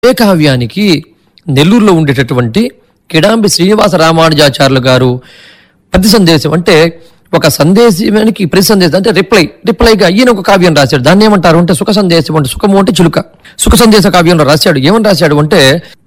ఏ కావ్యానికి నెల్లూరులో ఉండేటటువంటి కిడాంబి శ్రీనివాస రామానుజాచార్యులు గారు ప్రతి సందేశం అంటే ఒక సందేశానికి ప్రతి సందేశం అంటే రిప్లై రిప్లైగా ఈయన ఒక కావ్యం రాశాడు దాన్ని ఏమంటారు అంటే సుఖ సందేశం అంటే సుఖము అంటే చిలుక సుఖ సందేశ కావ్యంలో రాశాడు ఏమని రాశాడు అంటే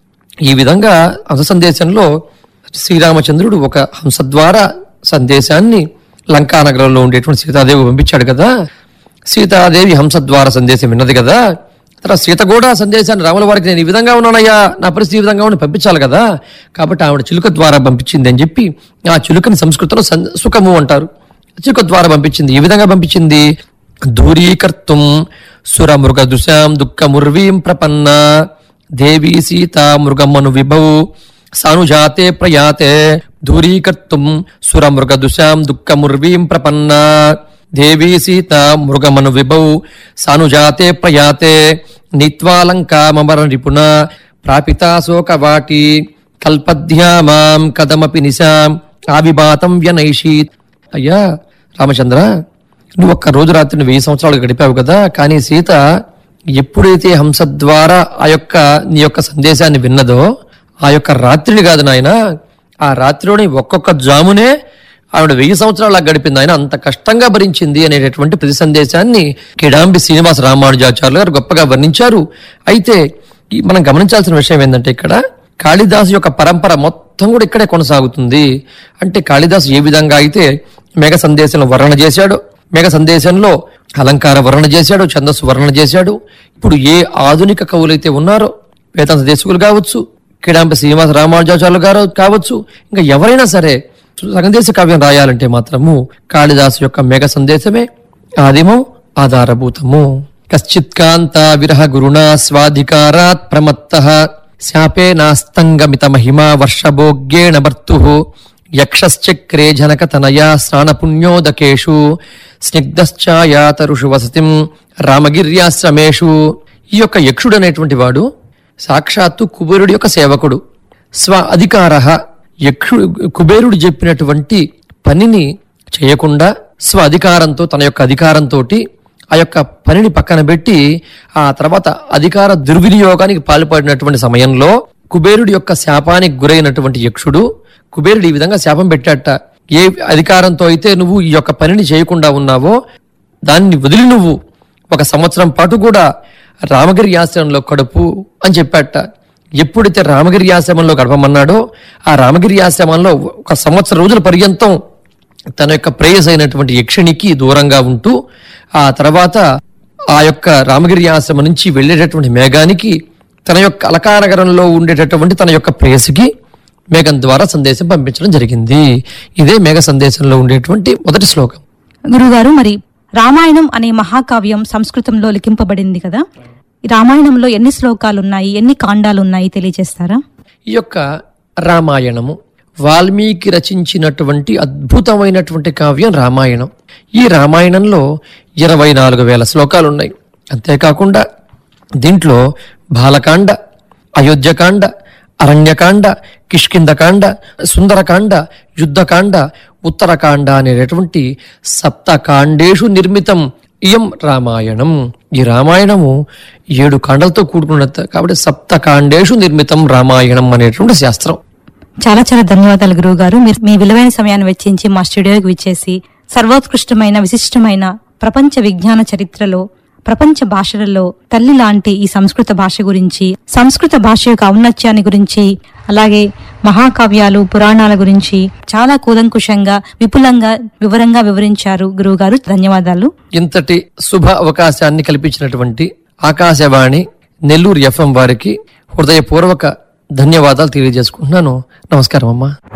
ఈ విధంగా హంస సందేశంలో శ్రీరామచంద్రుడు ఒక హంస ద్వారా సందేశాన్ని లంకా నగరంలో ఉండేటువంటి సీతాదేవి పంపించాడు కదా సీతాదేవి హంస ద్వారా సందేశం విన్నది కదా తర్వాత సీత కూడా సందేశాన్ని రాముల వారికి నేను ఈ విధంగా ఉన్నానయ్యా నా పరిస్థితి ఈ విధంగా ఉండి పంపించాలి కదా కాబట్టి ఆవిడ చిలుక ద్వారా పంపించింది అని చెప్పి ఆ చిలుకని సంస్కృతంలో సం- సుఖము అంటారు చిలుక ద్వారా పంపించింది ఈ విధంగా పంపించింది దూరీకర్తుం సుర మృగ దుశాం దుఃఖ ముర్వీం ప్రపన్న దేవీ సీత మృగమను విభౌ సానుజాతే ప్రయాతే దూరీకర్తుం సుర మృగ దుశాం దుఃఖ ముర్వీం ప్రపన్న దేవీ సీత మృగమను విభౌ సానుజాతే ప్రయాతే నీత్వాలంకామర నిపుణ ప్రాపితా శోకవాటి కల్పధ్యామాం కదమపి నిశాం ఆవిభాతం వ్యనైషీత్ అయ్యా రామచంద్ర నువ్వు ఒక్క రోజు రాత్రిని వెయ్యి సంవత్సరాలు గడిపావు కదా కానీ సీత ఎప్పుడైతే హంస ద్వారా ఆ యొక్క నీ యొక్క సందేశాన్ని విన్నదో ఆ యొక్క రాత్రిని కాదు నాయన ఆ రాత్రిలోని ఒక్కొక్క జామునే ఆవిడ వెయ్యి సంవత్సరాలు గడిపింది ఆయన అంత కష్టంగా భరించింది అనేటటువంటి ప్రతి సందేశాన్ని కిడాంబి శ్రీనివాస రామానుజాచార్యులు గారు గొప్పగా వర్ణించారు అయితే ఈ మనం గమనించాల్సిన విషయం ఏంటంటే ఇక్కడ కాళిదాసు యొక్క పరంపర మొత్తం కూడా ఇక్కడే కొనసాగుతుంది అంటే కాళిదాసు ఏ విధంగా అయితే మేఘ సందేశంలో వర్ణన చేశాడో మేఘ సందేశంలో అలంకార వర్ణన చేశాడు ఛందస్సు వర్ణన చేశాడు ఇప్పుడు ఏ ఆధునిక కవులైతే ఉన్నారో వేదాంత దేశకులు కావచ్చు కిడాంబ శ్రీనివాస రామానుజాచార్యులు గారు కావచ్చు ఇంకా ఎవరైనా సరే సందేశ కావ్యం రాయాలంటే మాత్రము కాళిదాసు యొక్క మేఘ సందేశమే ఆదిమం ఆధారభూతము కశ్చిత్ కాంత విరహ గురుణా స్వాధికారాత్ ప్రమత్త శాపే నాస్తంగమిత మహిమా వర్షభోగ్యేణ భర్తు యక్షశ్చక్రే జనక తనయా స్నానపుణ్యోదకేషు స్నిగ్ధశ్చాయాతరుషు వసతిం రామగిర్యాశ్రమేషు ఈ యొక్క యక్షుడు అనేటువంటి వాడు సాక్షాత్తు కుబేరుడి యొక్క సేవకుడు స్వ అధికార యక్షుడు కుబేరుడు చెప్పినటువంటి పనిని చేయకుండా స్వ అధికారంతో తన యొక్క అధికారంతో ఆ యొక్క పనిని పక్కన పెట్టి ఆ తర్వాత అధికార దుర్వినియోగానికి పాల్పడినటువంటి సమయంలో కుబేరుడి యొక్క శాపానికి గురైనటువంటి యక్షుడు కుబేరుడు ఈ విధంగా శాపం పెట్టాట ఏ అధికారంతో అయితే నువ్వు ఈ యొక్క పనిని చేయకుండా ఉన్నావో దాన్ని వదిలి నువ్వు ఒక సంవత్సరం పాటు కూడా రామగిరి ఆశ్రమంలో గడుపు అని చెప్పాట ఎప్పుడైతే రామగిరి ఆశ్రమంలో గడపమన్నాడో ఆ రామగిరి ఆశ్రమంలో ఒక సంవత్సరం రోజుల పర్యంతం తన యొక్క ప్రేయస్ అయినటువంటి యక్షిణికి దూరంగా ఉంటూ ఆ తర్వాత ఆ యొక్క రామగిరి ఆశ్రమం నుంచి వెళ్ళేటటువంటి మేఘానికి తన యొక్క అలకానగరంలో ఉండేటటువంటి తన యొక్క ప్రేయసికి మేఘం ద్వారా సందేశం పంపించడం జరిగింది ఇదే మేఘ సందేశంలో ఉండేటువంటి మొదటి శ్లోకం గురుగారు మరి రామాయణం అనే మహాకావ్యం సంస్కృతంలో లిఖింపబడింది కదా ఈ రామాయణంలో ఎన్ని శ్లోకాలు ఉన్నాయి ఎన్ని కాండాలు ఉన్నాయి తెలియజేస్తారా ఈ యొక్క రామాయణము వాల్మీకి రచించినటువంటి అద్భుతమైనటువంటి కావ్యం రామాయణం ఈ రామాయణంలో ఇరవై నాలుగు వేల శ్లోకాలు ఉన్నాయి అంతేకాకుండా దీంట్లో బాలకాండ అయోధ్యకాండ అరణ్యకాండ కిష్కిందకాండ సుందరకాండ యుద్ధకాండ ఉత్తరకాండ అనేటటువంటి సప్తకాండేషు నిర్మితం ఇయం రామాయణం ఈ రామాయణము ఏడు కాండలతో కూడుకున్నది కాబట్టి సప్తకాండేషు నిర్మితం రామాయణం అనేటువంటి శాస్త్రం చాలా చాలా ధన్యవాదాలు గురువు గారు మీరు మీ విలువైన సమయాన్ని వెచ్చించి మా స్టూడియోకి విచ్చేసి సర్వోత్కృష్టమైన విశిష్టమైన ప్రపంచ విజ్ఞాన చరిత్రలో ప్రపంచ భాషలలో తల్లి లాంటి ఈ సంస్కృత భాష గురించి సంస్కృత భాష యొక్క ఔన్నత్యాన్ని గురించి అలాగే మహాకావ్యాలు పురాణాల గురించి చాలా కూలంకుషంగా విపులంగా వివరంగా వివరించారు గురువు గారు ధన్యవాదాలు ఇంతటి శుభ అవకాశాన్ని కల్పించినటువంటి ఆకాశవాణి నెల్లూరు ఎఫ్ఎం వారికి హృదయపూర్వక ధన్యవాదాలు తెలియజేసుకుంటున్నాను నమస్కారం అమ్మా